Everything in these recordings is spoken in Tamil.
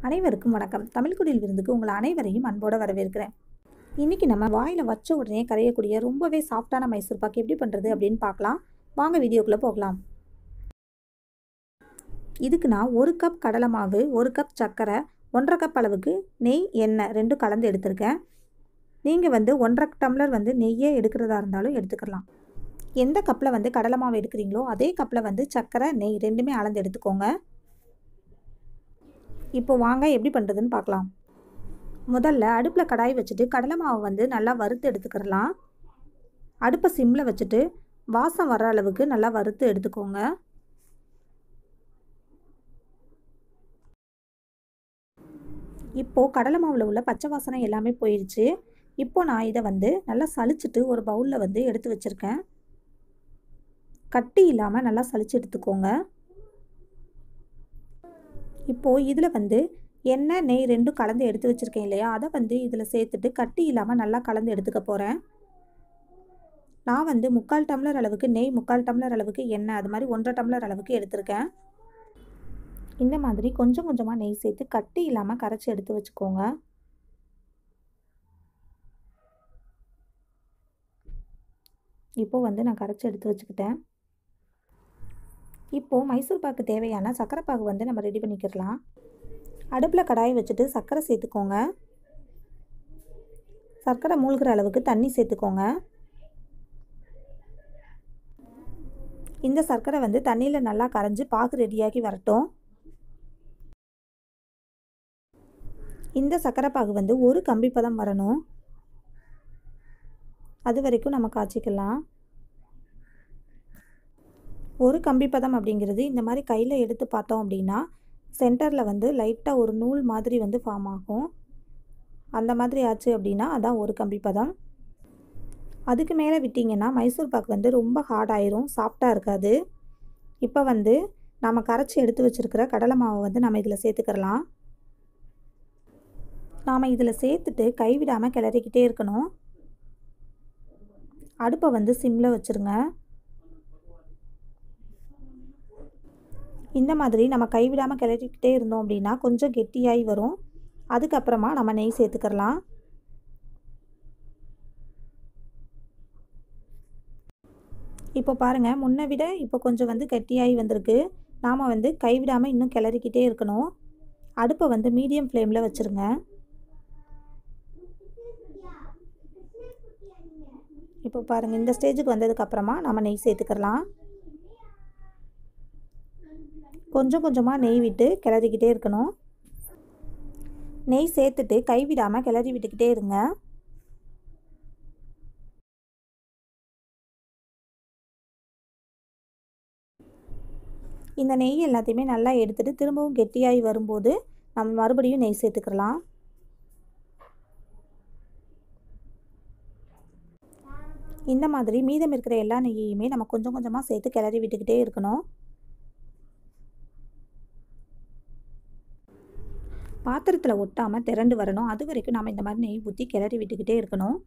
அனைவருக்கும் வணக்கம் தமிழ்குடியில் விருந்துக்கு உங்கள் அனைவரையும் அன்போடு வரவேற்கிறேன் இன்றைக்கி நம்ம வாயில் வச்ச உடனே கரையக்கூடிய ரொம்பவே சாஃப்டான மைசூர் பாக்கு எப்படி பண்ணுறது அப்படின்னு பார்க்கலாம் வாங்க வீடியோக்குள்ளே போகலாம் இதுக்கு நான் ஒரு கப் கடலை மாவு ஒரு கப் சர்க்கரை ஒன்றரை கப் அளவுக்கு நெய் எண்ணெய் ரெண்டும் கலந்து எடுத்திருக்கேன் நீங்கள் வந்து ஒன்றரை டம்ளர் வந்து நெய்யே எடுக்கிறதா இருந்தாலும் எடுத்துக்கலாம் எந்த கப்பில் வந்து கடலை மாவு எடுக்கிறீங்களோ அதே கப்பில் வந்து சர்க்கரை நெய் ரெண்டுமே அளந்து எடுத்துக்கோங்க இப்போ வாங்க எப்படி பண்ணுறதுன்னு பார்க்கலாம் முதல்ல அடுப்பில் கடாய் வச்சுட்டு கடலை மாவை வந்து நல்லா வறுத்து எடுத்துக்கிறலாம் அடுப்பை சிம்மில் வச்சுட்டு வாசம் வர அளவுக்கு நல்லா வறுத்து எடுத்துக்கோங்க இப்போது கடலை மாவில் உள்ள பச்சை வாசனை எல்லாமே போயிடுச்சு இப்போ நான் இதை வந்து நல்லா சளிச்சிட்டு ஒரு பவுலில் வந்து எடுத்து வச்சுருக்கேன் கட்டி இல்லாமல் நல்லா சளிச்சு எடுத்துக்கோங்க இப்போது இதில் வந்து எண்ணெய் நெய் ரெண்டும் கலந்து எடுத்து வச்சுருக்கேன் இல்லையா அதை வந்து இதில் சேர்த்துட்டு கட்டி இல்லாமல் நல்லா கலந்து எடுத்துக்க போகிறேன் நான் வந்து முக்கால் டம்ளர் அளவுக்கு நெய் முக்கால் டம்ளர் அளவுக்கு எண்ணெய் அது மாதிரி ஒன்றரை டம்ளர் அளவுக்கு எடுத்திருக்கேன் இந்த மாதிரி கொஞ்சம் கொஞ்சமாக நெய் சேர்த்து கட்டி இல்லாமல் கரைச்சி எடுத்து வச்சுக்கோங்க இப்போ வந்து நான் கரைச்சி எடுத்து வச்சுக்கிட்டேன் இப்போது மைசூர் பாக்கு தேவையான சர்க்கரை பாகு வந்து நம்ம ரெடி பண்ணிக்கிடலாம் அடுப்பில் கடாய் வச்சுட்டு சர்க்கரை சேர்த்துக்கோங்க சர்க்கரை மூழ்கிற அளவுக்கு தண்ணி சேர்த்துக்கோங்க இந்த சர்க்கரை வந்து தண்ணியில் நல்லா கரைஞ்சி பாகு ரெடியாகி வரட்டும் இந்த சர்க்கரை பாகு வந்து ஒரு கம்பி பதம் வரணும் அது வரைக்கும் நம்ம காய்ச்சிக்கலாம் ஒரு கம்பி பதம் அப்படிங்கிறது இந்த மாதிரி கையில் எடுத்து பார்த்தோம் அப்படின்னா சென்டரில் வந்து லைட்டாக ஒரு நூல் மாதிரி வந்து ஃபார்ம் ஆகும் அந்த மாதிரி ஆச்சு அப்படின்னா அதான் ஒரு கம்பி பதம் அதுக்கு மேலே விட்டிங்கன்னா மைசூர் பாக்கு வந்து ரொம்ப ஹார்ட் ஆயிரும் சாஃப்டாக இருக்காது இப்போ வந்து நம்ம கரைச்சி எடுத்து வச்சுருக்கிற கடலை மாவை வந்து நம்ம இதில் சேர்த்துக்கிறலாம் நாம் இதில் சேர்த்துட்டு கைவிடாமல் கிளறிக்கிட்டே இருக்கணும் அடுப்பை வந்து சிம்மில் வச்சுருங்க இந்த மாதிரி நம்ம கைவிடாமல் கிளறிக்கிட்டே இருந்தோம் அப்படின்னா கொஞ்சம் கெட்டியாகி வரும் அதுக்கப்புறமா நம்ம நெய் சேர்த்துக்கிறலாம் இப்போ பாருங்கள் முன்னை விட இப்போ கொஞ்சம் வந்து கெட்டியாகி வந்திருக்கு நாம் வந்து கைவிடாமல் இன்னும் கிளறிக்கிட்டே இருக்கணும் அடுப்பை வந்து மீடியம் ஃப்ளேமில் வச்சுருங்க இப்போ பாருங்கள் இந்த ஸ்டேஜுக்கு வந்ததுக்கப்புறமா நம்ம நெய் சேர்த்துக்கலாம் கொஞ்சம் கொஞ்சமாக நெய் விட்டு கிளறிக்கிட்டே இருக்கணும் நெய் சேர்த்துட்டு கைவிடாமல் கிளறி விட்டுக்கிட்டே இருங்க இந்த நெய் எல்லாத்தையுமே நல்லா எடுத்துகிட்டு திரும்பவும் கெட்டியாகி வரும்போது நம்ம மறுபடியும் நெய் சேர்த்துக்கலாம் இந்த மாதிரி மீதம் இருக்கிற எல்லா நெய்யையுமே நம்ம கொஞ்சம் கொஞ்சமாக சேர்த்து கிளறி விட்டுக்கிட்டே இருக்கணும் பாத்திரத்தில் ஒட்டாமல் திரண்டு வரணும் அது வரைக்கும் நம்ம இந்த மாதிரி நெய் ஊற்றி கிளறி விட்டுக்கிட்டே இருக்கணும்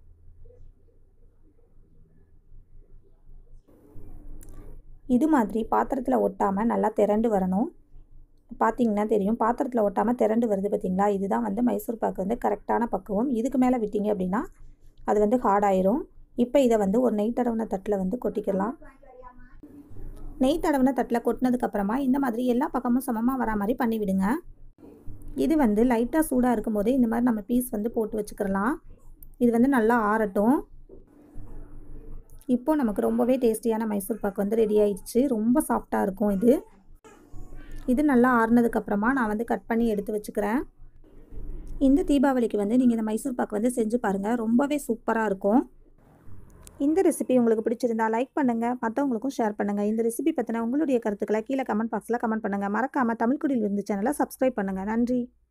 இது மாதிரி பாத்திரத்தில் ஒட்டாமல் நல்லா திரண்டு வரணும் பார்த்தீங்கன்னா தெரியும் பாத்திரத்தில் ஒட்டாமல் திரண்டு வருது பார்த்தீங்களா இதுதான் வந்து மைசூர் பாக்கு வந்து கரெக்டான பக்குவம் இதுக்கு மேலே விட்டீங்க அப்படின்னா அது வந்து ஹார்டாயிரும் இப்போ இதை வந்து ஒரு நெய் தடவின தட்டில் வந்து கொட்டிக்கலாம் நெய் தடவின தட்டில் கொட்டினதுக்கப்புறமா இந்த மாதிரி எல்லா பக்கமும் சமமாக வரா மாதிரி பண்ணிவிடுங்க இது வந்து லைட்டாக சூடாக இருக்கும்போதே இந்த மாதிரி நம்ம பீஸ் வந்து போட்டு வச்சுக்கிறலாம் இது வந்து நல்லா ஆறட்டும் இப்போது நமக்கு ரொம்பவே டேஸ்டியான மைசூர் பாக்கு வந்து ரெடி ஆயிடுச்சு ரொம்ப சாஃப்டாக இருக்கும் இது இது நல்லா ஆறுனதுக்கப்புறமா நான் வந்து கட் பண்ணி எடுத்து வச்சுக்கிறேன் இந்த தீபாவளிக்கு வந்து நீங்கள் இந்த மைசூர் பாக்கு வந்து செஞ்சு பாருங்கள் ரொம்பவே சூப்பராக இருக்கும் இந்த ரெசிபி உங்களுக்கு பிடிச்சிருந்தா லைக் பண்ணுங்கள் மற்றவங்களுக்கும் ஷேர் பண்ணுங்கள் இந்த ரெசிபி பற்றின உங்களுடைய கருத்துக்களை கீழே கமெண்ட் பாக்ஸில் கமெண்ட் பண்ணுங்கள் மறக்காமல் தமிழ்குடியில் இருந்து சேனலை சப்ஸ்கிரைப் பண்ணுங்கள் நன்றி